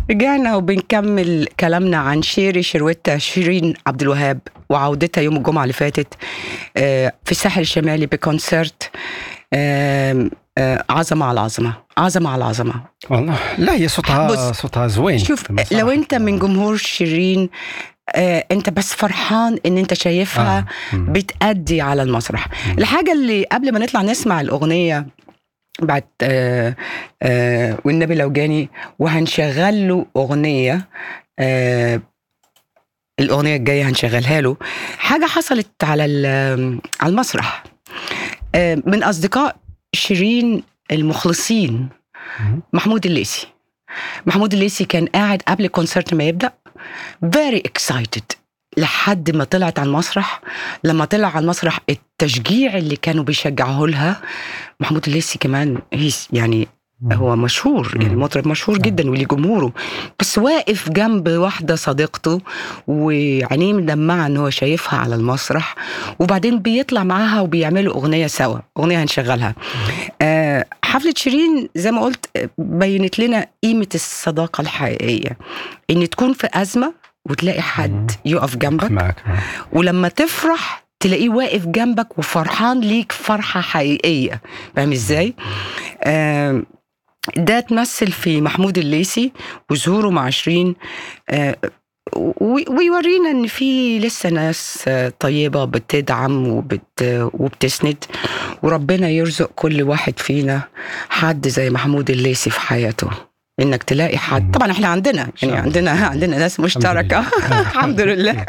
رجعنا وبنكمل كلامنا عن شيري شروتة شيرين عبد الوهاب وعودتها يوم الجمعة اللي فاتت آه، في الساحل الشمالي بكونسرت آم، آه، عظمة على عظمة عظمة على عظمة والله لا هي صوتها بص، صوتها زوين شوف في المسرح. لو انت من جمهور شيرين آه، انت بس فرحان ان انت شايفها آه. مم. بتأدي على المسرح الحاجة اللي قبل ما نطلع نسمع الأغنية بعد آه آه والنبي لو جاني وهنشغل له أغنية آه الأغنية الجاية هنشغلها له حاجة حصلت على ال- على المسرح آه من أصدقاء شيرين المخلصين مم. محمود الليثي محمود الليثي كان قاعد قبل الكونسرت ما يبدأ very excited لحد ما طلعت على المسرح لما طلع على المسرح التشجيع اللي كانوا بيشجعوه لها محمود الليثي كمان هيس يعني هو مشهور يعني مم. مطرب مشهور جدا وليه جمهوره بس واقف جنب واحده صديقته وعينيه مدمعه ان هو شايفها على المسرح وبعدين بيطلع معاها وبيعملوا اغنيه سوا اغنيه هنشغلها آه حفله شيرين زي ما قلت آه، بينت لنا قيمه الصداقه الحقيقيه ان تكون في ازمه وتلاقي حد يقف جنبك معك ولما تفرح تلاقيه واقف جنبك وفرحان ليك فرحة حقيقية فاهم ازاي؟ آم، ده تمثل في محمود الليثي وظهوره مع شيرين آه، و- ويورينا ان في لسه ناس آه، طيبه بتدعم وبت وبتسند وربنا يرزق كل واحد فينا حد زي محمود الليثي في حياته انك تلاقي حد طبعا احنا عندنا شاء يعني الله. عندنا عندنا ناس مشتركه لله. الحمد لله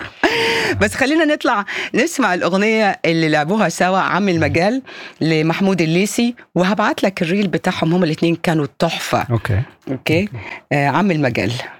بس خلينا نطلع نسمع الأغنية اللي لعبوها سوا عم المجال لمحمود الليثي وهبعت لك الريل بتاعهم هما الاثنين كانوا تحفة اوكي اوكي آه عم المجال